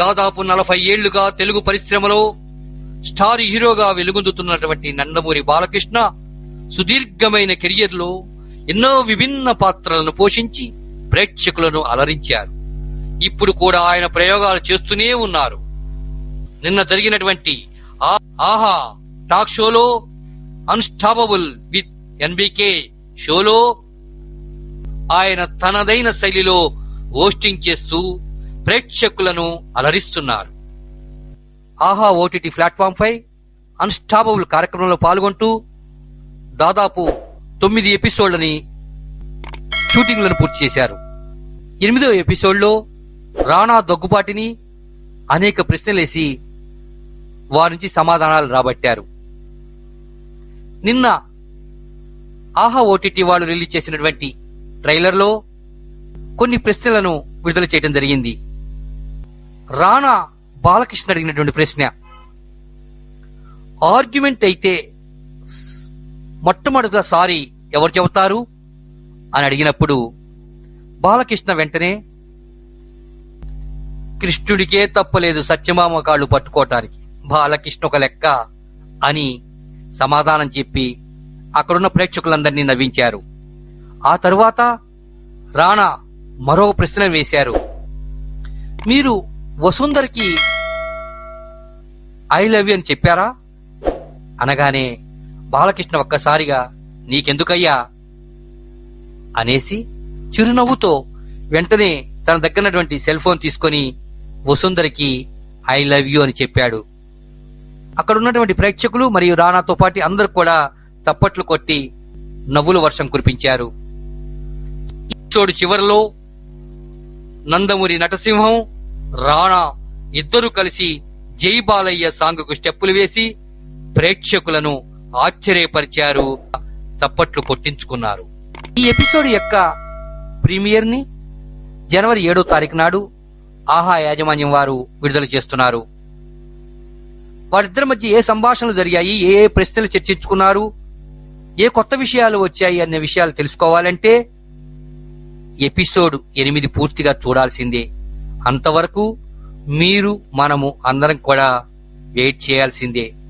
దాదాపు నలభై ఏళ్లుగా తెలుగు పరిశ్రమలో స్టార్ హీరోగా వెలుగొందుతున్నటువంటి నందమూరి బాలకృష్ణ సుదీర్ఘమైన కెరియర్ లో ఎన్నో విభిన్న పాత్రలను పోషించి ప్రేక్షకులను అలరించారు ఇప్పుడు కూడా ఆయన ప్రయోగాలు చేస్తూనే ఉన్నారు నిన్న జరిగినటువంటి ఆ- ఆహా టాక్ షోలో అన్స్టాపబుల్ విత్ ఎన్బికే షోలో ఆయన తనదైన శైలిలో హోస్టింగ్ చేస్తూ ప్రేక్షకులను అలరిస్తున్నారు ఆహా ఓటీటీ ప్లాట్ఫామ్ పై అన్స్టాపబుల్ కార్యక్రమంలో పాల్గొంటూ దాదాపు తొమ్మిది ఎపిసోడ్లని షూటింగ్లను పూర్తి చేశారు ఎనిమిదో ఎపిసోడ్లో రాణా దగ్గుబాటిని అనేక ప్రశ్నలేసి వారి నుంచి సమాధానాలు రాబట్టారు నిన్న ఆహా ఓటీటీ వాళ్ళు రిలీజ్ చేసినటువంటి ట్రైలర్లో కొన్ని ప్రశ్నలను విడుదల చేయడం జరిగింది రాణా బాలకృష్ణ అడిగినటువంటి ప్రశ్న ఆర్గ్యుమెంట్ అయితే స్- మొట్టమొదట సారీ ఎవరు చెబుతారు అని అడిగినప్పుడు బాలకృష్ణ వెంటనే కృష్ణుడికే తప్పలేదు సత్యమామ కాళ్ళు పట్టుకోవటానికి బాలకృష్ణ ఒక లెక్క అని సమాధానం చెప్పి అక్కడున్న ప్రేక్షకులందరినీ నవ్వించారు ఆ తరువాత రాణా మరో ప్రశ్న వేశారు మీరు వసుంధరకి ఐ లవ్ యూ అని చెప్పారా అనగానే బాలకృష్ణ ఒక్కసారిగా నీకెందుకయ్యా అనేసి చిరునవ్వుతో వెంటనే తన దగ్గరన్నటువంటి సెల్ ఫోన్ తీసుకొని వసుంధరకి ఐ లవ్ యూ అని చెప్పాడు అక్కడ ఉన్నటువంటి ప్రేక్షకులు మరియు రానాతో పాటు అందరూ కూడా చప్పట్లు కొట్టి నవ్వుల వర్షం కురిపించారు ఎపిసోడ్ చివరిలో నందమూరి నటసింహం రాణా ఇద్దరు కలిసి జై బాలయ్య సాంగ్ కు స్టెప్పులు వేసి ప్రేక్షకులను ఆశ్చర్యపరిచారు చప్పట్లు కొట్టించుకున్నారు ఈ ఎపిసోడ్ యొక్క ప్రీమియర్ ని జనవరి ఏడో తారీఖు నాడు ఆహా యాజమాన్యం వారు విడుదల చేస్తున్నారు వారిద్దరి మధ్య ఏ సంభాషణలు జరిగాయి ఏ ఏ ప్రశ్నలు చర్చించుకున్నారు ఏ కొత్త విషయాలు వచ్చాయి అనే విషయాలు తెలుసుకోవాలంటే ఎపిసోడ్ ఎనిమిది పూర్తిగా చూడాల్సిందే అంతవరకు మీరు మనము అందరం కూడా వెయిట్ చేయాల్సిందే